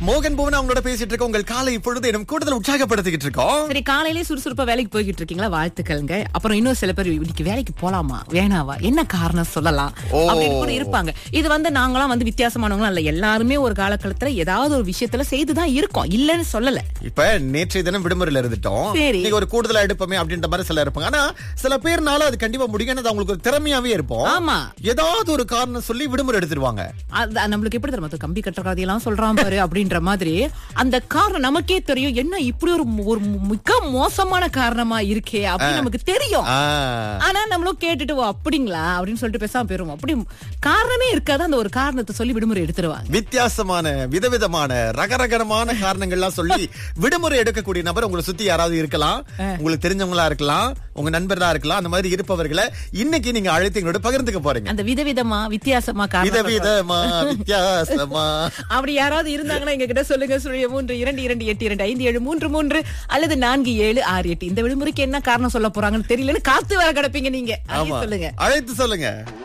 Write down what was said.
மோகன் புவன் அவங்களோட பேசிட்டு இருக்க உங்கள் காலை இப்பொழுது இன்னும் கூடுதல் உற்சாகப்படுத்திக்கிட்டு இருக்கோம் சரி காலையிலே சுறுசுறுப்பா வேலைக்கு போய்கிட்டு இருக்கீங்களா வாழ்த்துக்கள்ங்க அப்புறம் இன்னும் சில பேர் இன்னைக்கு வேலைக்கு போலாமா வேணாவா என்ன காரணம் சொல்லலாம் ஓ. அப்படின்னு கூட இருப்பாங்க இது வந்து நாங்களாம் வந்து வித்தியாசமானவங்களும் இல்ல எல்லாருமே ஒரு காலகட்டத்துல ஏதாவது ஒரு விஷயத்துல செய்துதான் இருக்கோம் இல்லன்னு சொல்லல இப்ப நேற்றைய தினம் விடுமுறையில இருந்துட்டோம் சரி. நீங்க ஒரு கூடுதலா எடுப்போமே அப்படின்ற மாதிரி சில இருப்பாங்க ஆனா சில பேர்னால அது கண்டிப்பா முடியும் ஏன்னா அது அவங்களுக்கு ஒரு திறமையாவே இருப்போம் ஆமா ஏதாவது ஒரு காரணம் சொல்லி விடுமுறை எடுத்துருவாங்க அது நம்மளுக்கு எப்படி தெரியுமா அது கம்பி கட்டுற கதையெல்லாம் சொல்றான் பாரு அப்படின்ற மாதிரி அந்த காரணம் நமக்கே தெரியும் என்ன இப்படி ஒரு ஒரு மிக மோசமான காரணமா இருக்கே அப்படின்னு நமக்கு தெரியும் ஆ. ஆனா நம்மளும் கேட்டுட்டு ஓ அப்படிங்களா அப்படின்னு சொல்லிட்டு பேசாம போயிருவோம் அப்படி காரணமே இருக்காது அந்த ஒரு காரணத்தை சொல்லி விடுமுறை எடுத்துருவாங்க வித்தியாசமான விதவிதமான ரகரகரமான காரணங்கள்லாம் சொல்லி விடுமுறை எடுக்கக்கூடிய நபர் உங்களை சுத்தி யாராவது இருக்கலாம் உங்களுக்கு தெரிஞ்சவங்களா இருக்கலாம் உங்க நண்பர்களா இருக்கலாம் அந்த மாதிரி இருப்பவர்களை இன்னைக்கு நீங்க அழைத்து எங்களோட பகிர்ந்துக்க போறீங்க அந்த விதவிதமா வித்தியாசமா காரணம் விதவிதமா வித்தியாசமா அப்படி யாராவது இருந்தாங்கன்னா எங்க கிட்ட சொல்லுங்க சுழிய மூன்று இரண்டு இரண்டு எட்டு இரண்டு ஐந்து ஏழு மூன்று மூன்று அல்லது நான்கு ஏழு ஆறு எட்டு இந்த விடுமுறைக்கு என்ன காரணம் சொல்ல போறாங்கன்னு தெரியலன்னு காத்து வர கிடப்பீங்க நீங்க அதையும் ஆமா சொல்லுங்க அழைத்து சொல்லுங்க